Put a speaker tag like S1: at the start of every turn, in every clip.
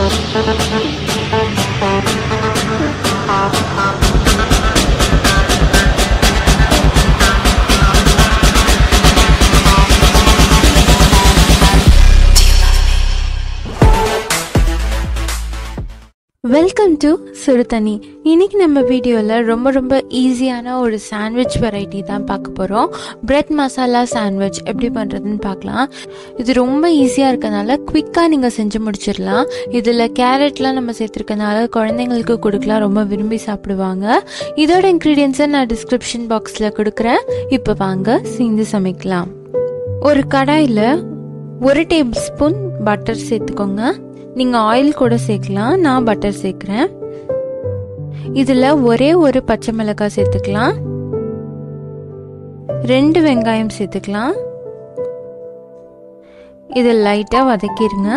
S1: welcome to சுடுதண்ணி இன்னைக்கு நம்ம வீடியோவில் ரொம்ப ரொம்ப ஈஸியான ஒரு சாண்ட்விச் வெரைட்டி தான் பார்க்க போகிறோம் பிரெட் மசாலா சாண்ட்விச் எப்படி பண்ணுறதுன்னு பார்க்கலாம் இது ரொம்ப ஈஸியாக இருக்கனால குவிக்காக நீங்கள் செஞ்சு முடிச்சிடலாம் இதில் கேரட்லாம் நம்ம சேர்த்துருக்கனால குழந்தைங்களுக்கு கொடுக்கலாம் ரொம்ப விரும்பி சாப்பிடுவாங்க இதோட இன்க்ரீடியன்ஸை நான் டிஸ்கிரிப்ஷன் பாக்ஸில் கொடுக்குறேன் இப்போ வாங்க சேர்ந்து சமைக்கலாம் ஒரு கடாயில் ஒரு டேபிள் ஸ்பூன் பட்டர் சேர்த்துக்கோங்க நீங்கள் ஆயில் கூட சேர்க்கலாம் நான் பட்டர் சேர்க்குறேன் இதில் ஒரே ஒரு பச்சை மிளகாய் சேர்த்துக்கலாம் ரெண்டு வெங்காயம் சேர்த்துக்கலாம் இதை லைட்டாக வதக்கிடுங்க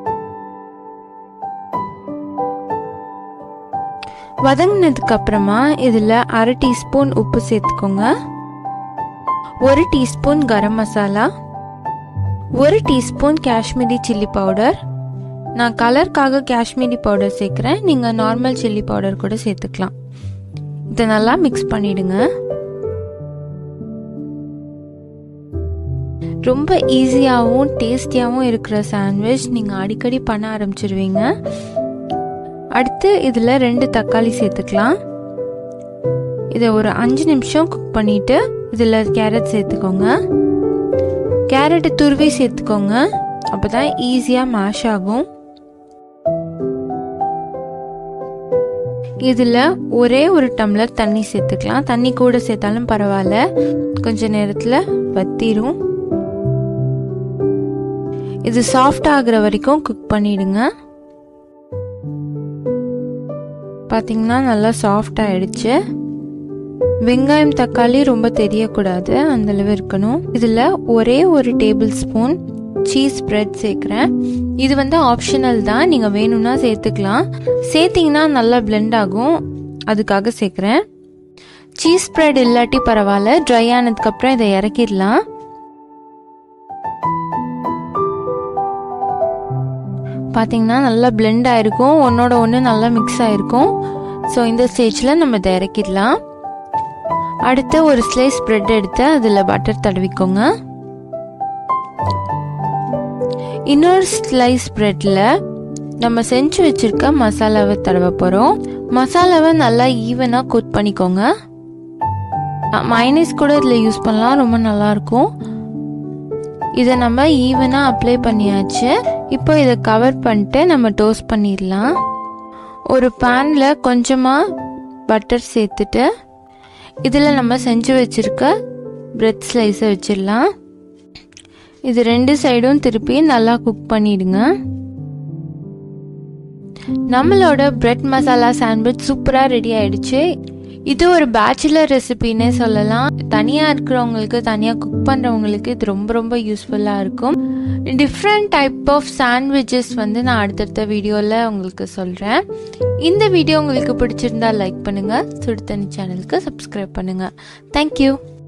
S1: வதங்கினதுக்கு அப்புறமா இதில் அரை டீஸ்பூன் உப்பு சேர்த்துக்கோங்க ஒரு டீஸ்பூன் கரம் மசாலா ஒரு டீஸ்பூன் காஷ்மீரி சில்லி பவுடர் நான் கலருக்காக காஷ்மீரி பவுடர் சேர்க்குறேன் நீங்கள் நார்மல் சில்லி பவுடர் கூட சேர்த்துக்கலாம் இதை நல்லா மிக்ஸ் பண்ணிடுங்க ரொம்ப ஈஸியாகவும் டேஸ்டியாகவும் இருக்கிற சாண்ட்விச் நீங்கள் அடிக்கடி பண்ண ஆரம்பிச்சிருவீங்க அடுத்து இதில் ரெண்டு தக்காளி சேர்த்துக்கலாம் இதை ஒரு அஞ்சு நிமிஷம் குக் பண்ணிவிட்டு இதில் கேரட் சேர்த்துக்கோங்க கேரட்டை துருவி சேர்த்துக்கோங்க அப்போ தான் ஈஸியாக மேஷ் ஆகும் இதில் ஒரே ஒரு டம்ளர் தண்ணி சேர்த்துக்கலாம் தண்ணி கூட சேர்த்தாலும் பரவாயில்ல கொஞ்ச நேரத்தில் வத்திரும் இது சாஃப்ட் ஆகுற வரைக்கும் குக் பண்ணிடுங்க பார்த்தீங்கன்னா நல்லா சாஃப்ட் ஆயிடுச்சு வெங்காயம் தக்காளி ரொம்ப தெரியக்கூடாது அந்தளவு இருக்கணும் இதில் ஒரே ஒரு டேபிள் ஸ்பூன் சீஸ் ஸ்ப்ரெட் சேர்க்குறேன் இது வந்து ஆப்ஷனல் தான் நீங்கள் வேணும்னா சேர்த்துக்கலாம் சேர்த்திங்கன்னா நல்லா பிளெண்ட் ஆகும் அதுக்காக சேர்க்குறேன் சீஸ் ஸ்ப்ரெட் இல்லாட்டி பரவாயில்ல ட்ரை ஆனதுக்கப்புறம் இதை இறக்கிடலாம் பார்த்தீங்கன்னா நல்லா பிளெண்ட் ஆயிருக்கும் ஒன்னோட ஒன்று நல்லா மிக்ஸ் ஆயிருக்கும் ஸோ இந்த ஸ்டேஜில் நம்ம இதை இறக்கிடலாம் அடுத்து ஒரு ஸ்லைஸ் ப்ரெட் எடுத்து அதில் பட்டர் தடவிக்கோங்க இன்னொரு ஸ்லைஸ் ப்ரெட்டில் நம்ம செஞ்சு வச்சுருக்க மசாலாவை தடவ போகிறோம் மசாலாவை நல்லா ஈவனாக குக் பண்ணிக்கோங்க மைனஸ் கூட இதில் யூஸ் பண்ணலாம் ரொம்ப நல்லாயிருக்கும் இதை நம்ம ஈவனாக அப்ளை பண்ணியாச்சு இப்போ இதை கவர் பண்ணிட்டு நம்ம டோஸ்ட் பண்ணிடலாம் ஒரு பேனில் கொஞ்சமாக பட்டர் சேர்த்துட்டு இதில் நம்ம செஞ்சு வச்சுருக்க பிரெட் ஸ்லைஸை வச்சிடலாம் இது ரெண்டு சைடும் திருப்பி நல்லா குக் பண்ணிடுங்க நம்மளோட பிரெட் மசாலா சாண்ட்விச் சூப்பராக ரெடி ஆயிடுச்சு இது ஒரு பேச்சுலர் ரெசிபின்னே சொல்லலாம் தனியாக இருக்கிறவங்களுக்கு தனியாக குக் பண்ணுறவங்களுக்கு இது ரொம்ப ரொம்ப யூஸ்ஃபுல்லாக இருக்கும் டிஃப்ரெண்ட் டைப் ஆஃப் சாண்ட்விச்சஸ் வந்து நான் அடுத்தடுத்த வீடியோவில் உங்களுக்கு சொல்கிறேன் இந்த வீடியோ உங்களுக்கு பிடிச்சிருந்தா லைக் பண்ணுங்கள் சுடு தண்ணி சேனலுக்கு சப்ஸ்கிரைப் பண்ணுங்கள் தேங்க்யூ